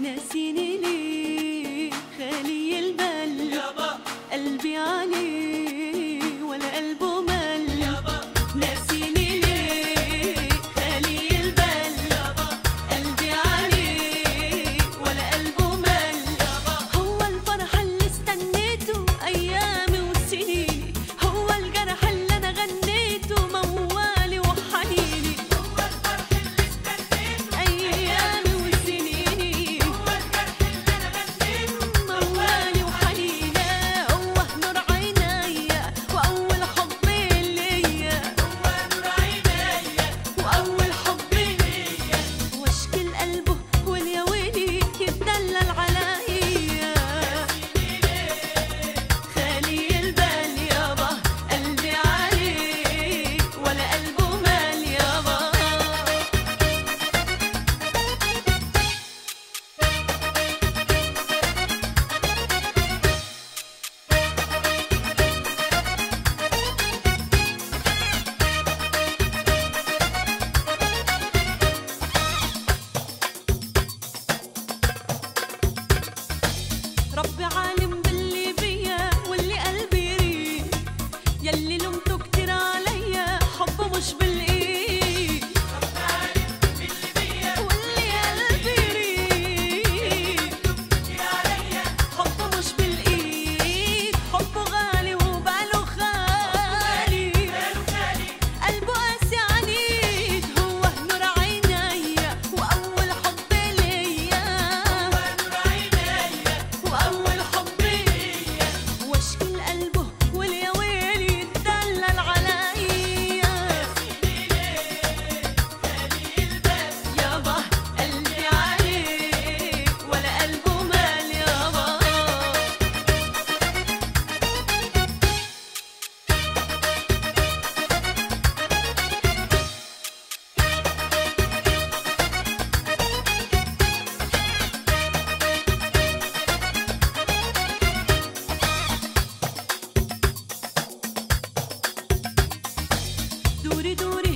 ناسيني ليه خالي البال يابا قلبي عليه ولا قلبه مل يابا ناسيني ليه خالي البال قلبي عليه ولا قلبه مل هو الفرح اللي استنيته ايامي وسنيني هو الجرح اللي انا غنيته موالي وحنيني هو الفرح اللي استنيته ايامي وسنيني هو الجرح اللي انا غنيته موالي وحنينة هو نور عينيا وأول حب ليا هو نور عينيا وأول حب ليا واشكي لقلبه واليا ويلي يتدلل عليا خالي البال يابا قلبي عليه ولا قلبه مال يابا ربي عالم باللي بيا واللي قلبي يريد يلي لومته كتير عليا حبه مش بالايد اللي بيا واللي قلبي يريد كتير عليا حبه مش بالايد حبه غالي وباله خالي قالوا خالي قلبه قاسي عنيد هو نور عينيا واول حب ليا هو نور عينيا واول حب ليا واشكي لقلبه واليا ويلي يتدلل عليا خالي البال يابا قلبي عليه ولا قلبه مال يابا دوري دوري